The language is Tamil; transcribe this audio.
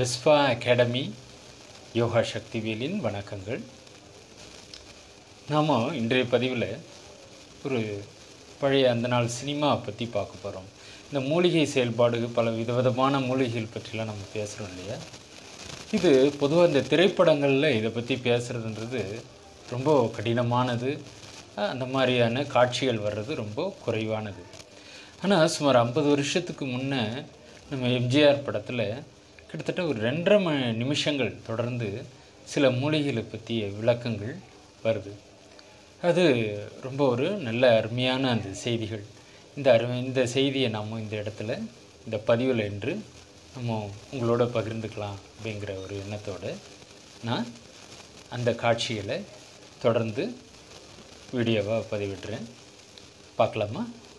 விஸ்வா அகாடமி யோகா சக்திவேலின் வணக்கங்கள் நாம் இன்றைய பதிவில் ஒரு பழைய அந்த நாள் சினிமா பற்றி பார்க்க போகிறோம் இந்த மூலிகை செயல்பாடு பல விதவிதமான மூலிகைகள் பற்றிலாம் நம்ம பேசுகிறோம் இல்லையா இது பொதுவாக இந்த திரைப்படங்களில் இதை பற்றி பேசுகிறதுன்றது ரொம்ப கடினமானது அஹ் அந்த மாதிரியான காட்சிகள் வர்றது ரொம்ப குறைவானது ஆனால் சுமார் ஐம்பது வருஷத்துக்கு முன்னே நம்ம எம்ஜிஆர் படத்தில் கிட்டத்தட்ட ஒரு ரெண்டரை மணி நிமிஷங்கள் தொடர்ந்து சில மூலிகைகளை பற்றிய விளக்கங்கள் வருது அது ரொம்ப ஒரு நல்ல அருமையான அந்த செய்திகள் இந்த அருமை இந்த செய்தியை நாம் இந்த இடத்துல இந்த பதிவில் என்று நம்ம உங்களோட பகிர்ந்துக்கலாம் அப்படிங்கிற ஒரு எண்ணத்தோடு நான் அந்த காட்சிகளை தொடர்ந்து வீடியோவாக பதிவிடுறேன் பார்க்கலாமா